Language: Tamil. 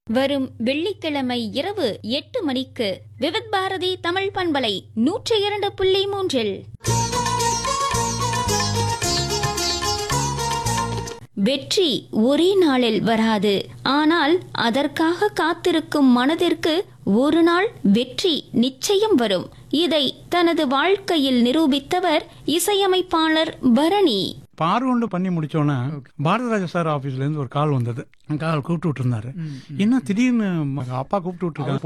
வரும் வெள்ளிக்கிழமை இரவு எட்டு மணிக்கு விவித் பாரதி தமிழ் பண்பலை நூற்றி இரண்டு புள்ளி மூன்றில் வெற்றி ஒரே நாளில் வராது ஆனால் அதற்காக காத்திருக்கும் மனதிற்கு ஒரு நாள் வெற்றி நிச்சயம் வரும் இதை தனது வாழ்க்கையில் நிரூபித்தவர் இசையமைப்பாளர் பரணி பார்வண்டு பண்ணி முடிச்சோன்னே பாரதிராஜா சார் ஆபீஸ்ல இருந்து ஒரு கால் வந்தது கால் கூப்பிட்டு விட்டுருந்தாரு என்ன திடீர்னு அப்பா கூப்பிட்டு விட்டுருக்காங்க